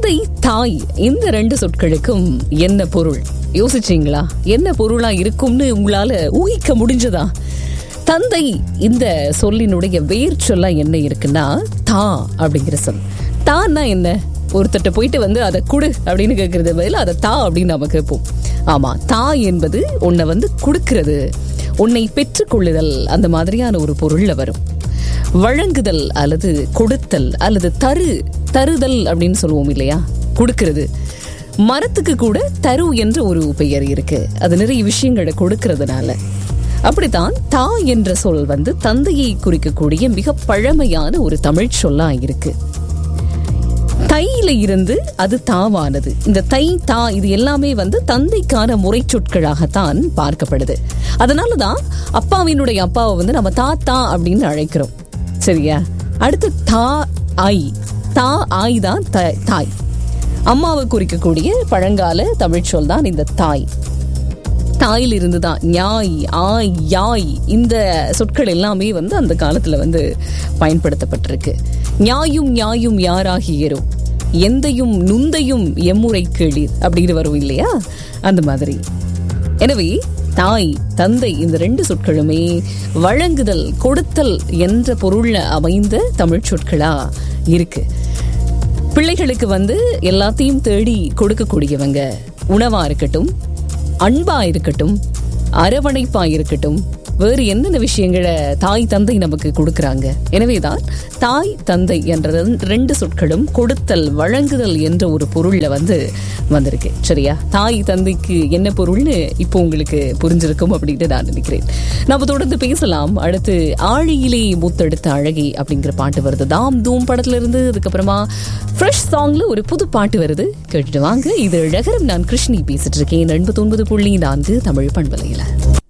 தந்தை தாய் இந்த ரெண்டு சொற்களுக்கும் என்ன பொருள் யோசிச்சீங்களா என்ன பொருளா இருக்கும்னு உங்களால ஊகிக்க முடிஞ்சதா தந்தை இந்த சொல்லினுடைய வேர் சொல்ல என்ன இருக்குன்னா தா அப்படிங்கிற சொல் தான்னா என்ன ஒருத்தட்ட போயிட்டு வந்து அதை குடு அப்படின்னு கேட்கறது பதில் அதை தா அப்படின்னு நம்ம கேட்போம் ஆமா தா என்பது உன்னை வந்து கொடுக்கிறது உன்னை பெற்றுக்கொள்ளுதல் அந்த மாதிரியான ஒரு பொருள்ல வரும் வழங்குதல் அல்லது கொடுத்தல் அல்லது தரு தருதல் அப்படின்னு சொல்லுவோம் இல்லையா கொடுக்கிறது மரத்துக்கு கூட தரு என்ற ஒரு பெயர் இருக்கு அது நிறைய விஷயங்களை கொடுக்கறதுனால அப்படித்தான் தா என்ற சொல் வந்து தந்தையை குறிக்கக்கூடிய மிக பழமையான ஒரு தமிழ் சொல்லா இருக்கு தையில இருந்து அது தாவானது இந்த தை தா இது எல்லாமே வந்து தந்தைக்கான முறை சொற்களாகத்தான் பார்க்கப்படுது அதனாலதான் அப்பாவினுடைய அப்பாவை வந்து நம்ம தாத்தா அப்படின்னு அழைக்கிறோம் சரியா அடுத்து தா ஐ தா ஆய் தான் த- தாய் அம்மாவை குறிக்கக்கூடிய பழங்கால தமிழ் சொல் தான் இந்த தாய் தாயில் இருந்து தான் ஞாய் ஆய் யாய் இந்த சொற்கள் எல்லாமே வந்து அந்த காலத்துல வந்து பயன்படுத்தப்பட்டிருக்கு ஞாயும் ஞாயும் யாராகியரோ எந்தையும் நுந்தையும் எம்முறை கேளீர் அப்படின்னு வரும் இல்லையா அந்த மாதிரி எனவே தாய் தந்தை இந்த ரெண்டு சொற்களுமே வழங்குதல் கொடுத்தல் என்ற பொருள்ல அமைந்த தமிழ் சொற்களா இருக்கு பிள்ளைகளுக்கு வந்து எல்லாத்தையும் தேடி கொடுக்கக்கூடியவங்க உணவா இருக்கட்டும் அன்பா இருக்கட்டும் அரவணைப்பா இருக்கட்டும் வேறு என்னென்ன விஷயங்களை தாய் தந்தை நமக்கு கொடுக்கறாங்க எனவேதான் தாய் தந்தை என்ற ரெண்டு- ரெண்டு சொற்களும் கொடுத்தல் வழங்குதல் என்ற ஒரு பொருள்ல வந்து வந்திருக்கு சரியா தாய் தந்தைக்கு என்ன பொருள்னு இப்போ உங்களுக்கு புரிஞ்சிருக்கும் அப்படின்னு நான் நினைக்கிறேன் நம்ம தொடர்ந்து பேசலாம் அடுத்து ஆழியிலே முத்தெடுத்த அழகி அப்படிங்கிற பாட்டு வருது தாம் தூம் படத்துல இருந்து அதுக்கப்புறமா ஃப்ரெஷ் சாங்ல ஒரு புது பாட்டு வருது கேட்டுட்டு வாங்க இது அழகரம் நான் கிருஷ்ணி பேசிட்டு இருக்கேன் எண்பத்தி ஒன்பது புள்ளி நான்கு தமிழ் பண்பலையில